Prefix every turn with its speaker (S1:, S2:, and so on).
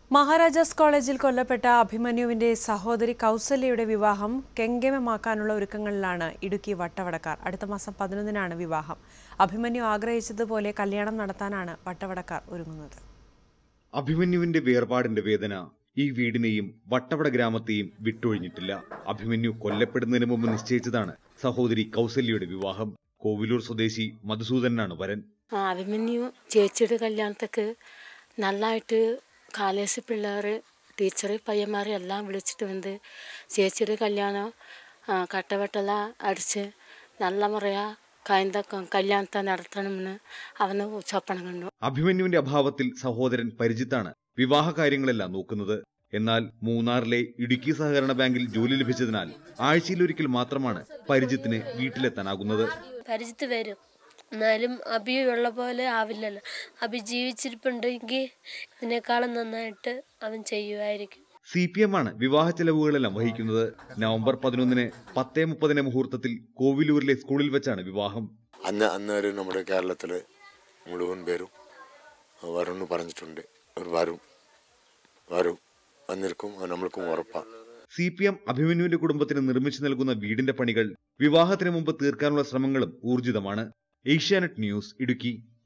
S1: മഹാരാജാസ് കോളേജിൽ കൊല്ലപ്പെട്ട അഭിമന്യുവിന്റെ സഹോദരി കൗസല്യയുടെ വിവാഹം കെങ്കേമമാക്കാനുള്ള ഒരുക്കങ്ങളിലാണ് ഇടുക്കി വട്ടവടക്കാർ അടുത്ത മാസം പതിനൊന്നിനാണ് വിവാഹം അഭിമന്യു ആഗ്രഹിച്ചതുപോലെ കല്യാണം നടത്താനാണ് വട്ടവടക്കാർ ഒരുങ്ങുന്നത്
S2: അഭിമന്യുവിന്റെ വേർപാടിന്റെ വേദന ഈ വീടിനെയും വട്ടവട ഗ്രാമത്തെയും വിട്ടൊഴിഞ്ഞിട്ടില്ല അഭിമന്യു കൊല്ലപ്പെടുന്നതിന് മുമ്പ് നിശ്ചയിച്ചതാണ് സഹോദരി കൗസല്യയുടെ വിവാഹം കോവിലൂർ സ്വദേശി മധുസൂദനാണ് വരൻ
S3: ആ, അഭിമന്യു ചേച്ചിയുടെ കല്യാണത്തേക്ക് നല്ലതായിട്ട് കാലേജ് പിള്ളേർ ടീച്ചർ പയ്യന്മാരെ എല്ലാം വിളിച്ചിട്ട് വന്ന് ചേച്ചിയുടെ കല്യാണം ആ, കട്ടവെട്ടെല്ലാം അടിച്ച് നല്ല മുറയാ കായന്ത കല്യാണത്തെ നടത്തണമെന്ന് അവന് സ്വപ്നം കണ്ടു
S2: അഭിമന്യുവിന്റെ അഭാവത്തിൽ സഹോദരൻ പരിജിത്താണ് വിവാഹ കാര്യങ്ങളെല്ലാം നോക്കുന്നത് എന്നാൽ മൂന്നാറിലെ ഇടുക്കി സഹകരണ ബാങ്കിൽ ജോലി ലഭിച്ചതിനാൽ ആഴ്ചയിലൊരിക്കൽ മാത്രമാണ് പരിജിത്തിന് വീട്ടിലെത്താനാകുന്നത്
S4: പരിചിത്ത് വരും എന്നാലും അബി ഉള്ള പോലെ ആവില്ലല്ലോ അബി ജീവിച്ചിരിപ്പുണ്ടെങ്കിൽ ഇതിനേക്കാളും നന്നായിട്ട് അവൻ ചെയ്യുമായിരിക്കും
S2: സി പി എം ആണ് വിവാഹ ചെലവുകളെല്ലാം വഹിക്കുന്നത് നവംബർ പതിനൊന്നിന് പത്തേ മുപ്പതിന് മുഹൂർത്തത്തിൽ കോവിലൂരിലെ സ്കൂളിൽ വെച്ചാണ് വിവാഹം
S5: അന്ന് അന്നേരം നമ്മുടെ കേരളത്തിൽ മുഴുവൻ പേരും വരുമെന്ന് പറഞ്ഞിട്ടുണ്ട് അവർ വരും വരും വന്നിരിക്കും അത് നമ്മൾക്കും ഉറപ്പാണ്
S2: സി പി എം അഭിമന്യുവിന്റെ കുടുംബത്തിന് നിർമ്മിച്ചു നൽകുന്ന വീടിന്റെ പണികൾ വിവാഹത്തിന് മുമ്പ് തീർക്കാനുള്ള ശ്രമങ്ങളും ഊർജിതമാണ് ഏഷ്യാനെറ്റ് ന്യൂസ് ഇടുക്കി